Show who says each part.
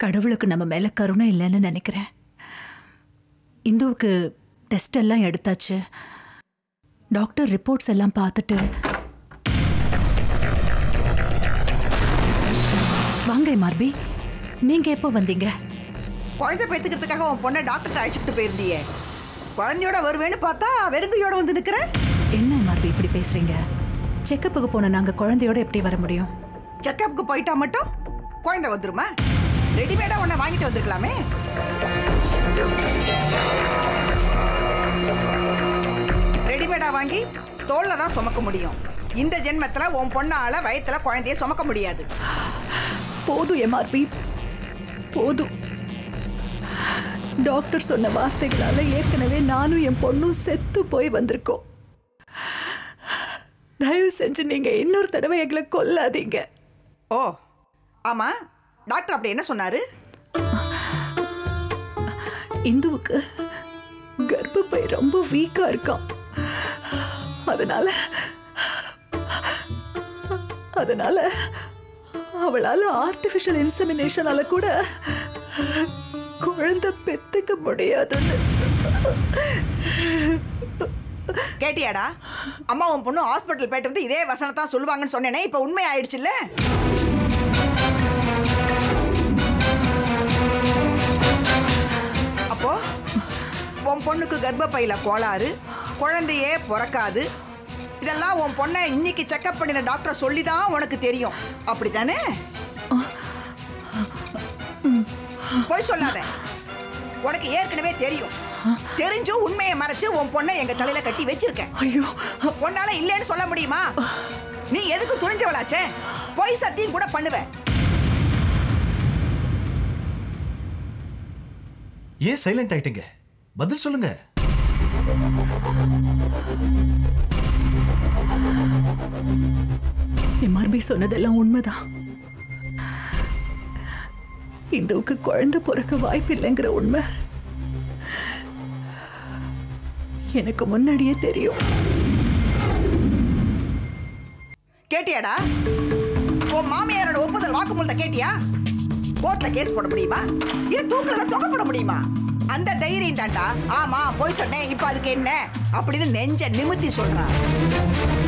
Speaker 1: கடவுளுக்கு நம்ம மேல கருணை இல்லைன்னு நினைக்கிறேன் இந்துவுக்கு டெஸ்ட் எல்லாம் எடுத்தாச்சு டாக்டர் ரிப்போர்ட்ஸ் எல்லாம் பார்த்துட்டு வாங்க மார்பி நீங்க எப்போ வந்தீங்க
Speaker 2: குழந்தை பெத்துக்கிறதுக்காக உன் பொண்ணை டாக்டர்கிட்ட அழைச்சிட்டு போயிருந்தியே குழந்தையோட வருவேன்னு பார்த்தா வெறுங்கையோட வந்து நிக்கிற
Speaker 1: என்ன மார்பி இப்படி பேசுறீங்க செக்கப்புக்கு போன நாங்க குழந்தையோட எப்படி வர முடியும்
Speaker 2: செக்கப்புக்கு போயிட்டா மட்டும் குழந்தை வந்துருமா ரெடிமேடா உன்னை வாங்கிட்டு வந்திருக்கலாமே ரெடிமேடா வாங்கி தோல்ல தான் சுமக்க முடியும் இந்த ஜென்மத்துல உன் பொண்ணால வயத்துல குழந்தைய சுமக்க முடியாது
Speaker 1: போதும் எம்ஆர்பி போதும் டாக்டர் சொன்ன வார்த்தைகளால ஏற்கனவே நானும் என் பொண்ணும் செத்து போய் வந்திருக்கோம் தயவு செஞ்சு நீங்க இன்னொரு தடவை எங்களை கொல்லாதீங்க
Speaker 2: ஓ ஆமா டாக்டர் அப்படி என்ன சொன்னாரு
Speaker 1: இந்துவுக்கு கர்ப்பப்பை ரொம்ப வீக்கா இருக்கான் அதனால அதனால அவளால ஆர்டிஃபிஷியல் இன்செமினேஷனால கூட குழந்தை பெத்துக்க முடியாதுன்னு
Speaker 2: கேட்டியாடா அம்மா உன் பொண்ணு ஹாஸ்பிட்டல் போயிட்டு வந்து இதே வசனத்தான் சொல்லுவாங்கன்னு சொன்னேனே இப்போ உண்மை ஆயிடுச்சுல்ல அப்போ உன் பொண்ணுக்கு கர்ப்பப்பையில கோளாறு குழந்தையே பிறக்காது இதெல்லாம் உன் பொண்ணை இன்னைக்கு செக்கப் பண்ணின டாக்டர் சொல்லி தான் உனக்கு தெரியும் அப்படிதானே போய் சொல்லாத உனக்கு ஏற்கனவே தெரியும் தெரிஞ்சும் உண்மையை மறைச்சு உன் பொண்ணை எங்க தலையில கட்டி வச்சிருக்க
Speaker 1: ஐயோ
Speaker 2: உன்னால இல்லைன்னு சொல்ல முடியுமா நீ எதுக்கு துணிஞ்சவளாச்சே பொய் சத்தியம் கூட பண்ணுவ
Speaker 3: ஏன் சைலண்ட் ஆயிட்டீங்க பதில் சொல்லுங்க
Speaker 1: எம்ஆர்பி சொன்னதெல்லாம் உண்மைதான் இந்துவுக்கு குழந்தை பிறக்க வாய்ப்பு இல்லைங்கிற உண்மை எனக்கு முன்னாடியே தெரியும்
Speaker 2: கேட்டியாடா உன் மாமியாரோட ஒப்புதல் வாக்குமூலத்தை கேட்டியா கோர்ட்ல கேஸ் போட முடியுமா இல்ல தூக்குல தான் தொகை போட முடியுமா அந்த தைரியம் தாண்டா ஆமா போய் சொன்னேன் இப்ப அதுக்கு என்ன அப்படின்னு நெஞ்ச நிமித்தி சொல்றான்